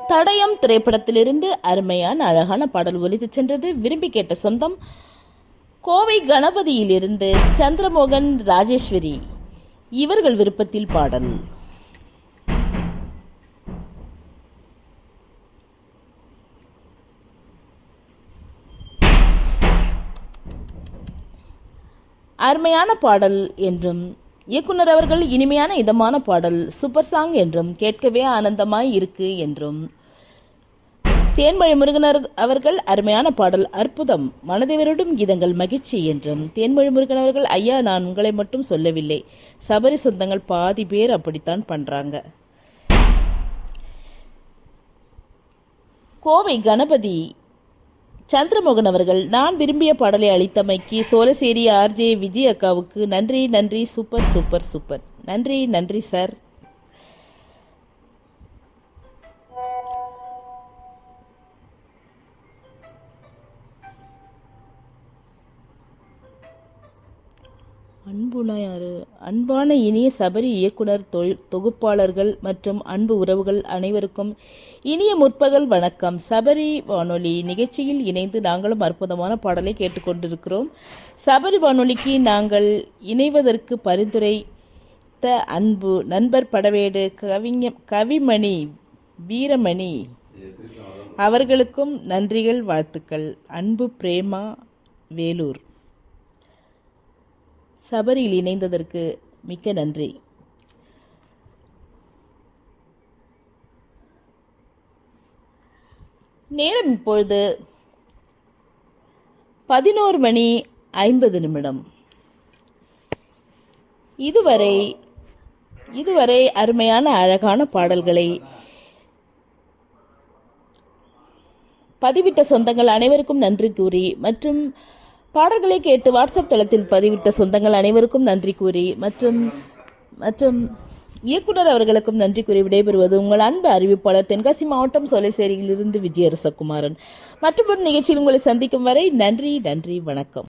தடயம் திரைப்படத்திலிருந்து அருமையான அழகான பாடல் ஒலித்து சென்றது விரும்பி கேட்ட சொந்தம் கோவை கணபதியிலிருந்து சந்திரமோகன் ராஜேஸ்வரி இவர்கள் விருப்பத்தில் பாடல் அருமையான பாடல் என்றும் இயக்குனர் அவர்கள் இனிமையான இதமான பாடல் சூப்பர் சாங் என்றும் கேட்கவே ஆனந்தமாய் இருக்கு என்றும் தேன்மொழி முருகனர் அவர்கள் அருமையான பாடல் அற்புதம் மனதை வருடும் கீதங்கள் மகிழ்ச்சி என்றும் தேன்மொழி முருகன் அவர்கள் ஐயா நான் உங்களை மட்டும் சொல்லவில்லை சபரி சொந்தங்கள் பாதி பேர் அப்படித்தான் பண்றாங்க கோவை கணபதி சந்திரமோகன் அவர்கள் நான் விரும்பிய பாடலை அளித்தமைக்கு சோலசேரி ஆர்ஜே விஜய் அக்காவுக்கு நன்றி நன்றி சூப்பர் சூப்பர் சூப்பர் நன்றி நன்றி சார் அன்புனா யாரு அன்பான இனிய சபரி இயக்குனர் தொழில் தொகுப்பாளர்கள் மற்றும் அன்பு உறவுகள் அனைவருக்கும் இனிய முற்பகல் வணக்கம் சபரி வானொலி நிகழ்ச்சியில் இணைந்து நாங்களும் அற்புதமான பாடலை கேட்டுக்கொண்டிருக்கிறோம் சபரி வானொலிக்கு நாங்கள் இணைவதற்கு பரிந்துரைத்த அன்பு நண்பர் படவேடு கவிஞ கவிமணி வீரமணி அவர்களுக்கும் நன்றிகள் வாழ்த்துக்கள் அன்பு பிரேமா வேலூர் சபரியில் இணைந்ததற்கு மிக்க நன்றி நேரம் இப்பொழுது பதினோரு மணி ஐம்பது நிமிடம் இதுவரை இதுவரை அருமையான அழகான பாடல்களை பதிவிட்ட சொந்தங்கள் அனைவருக்கும் நன்றி கூறி மற்றும் பாடல்களை கேட்டு வாட்ஸ்அப் தளத்தில் பதிவிட்ட சொந்தங்கள் அனைவருக்கும் நன்றி கூறி மற்றும் மற்றும் இயக்குனர் அவர்களுக்கும் நன்றி கூறி விடைபெறுவது உங்கள் அன்பு அறிவிப்பாளர் தென்காசி மாவட்டம் சோலைசேரியிலிருந்து விஜயரசகுமாரன் மற்றொரு நிகழ்ச்சியில் உங்களை சந்திக்கும் வரை நன்றி நன்றி வணக்கம்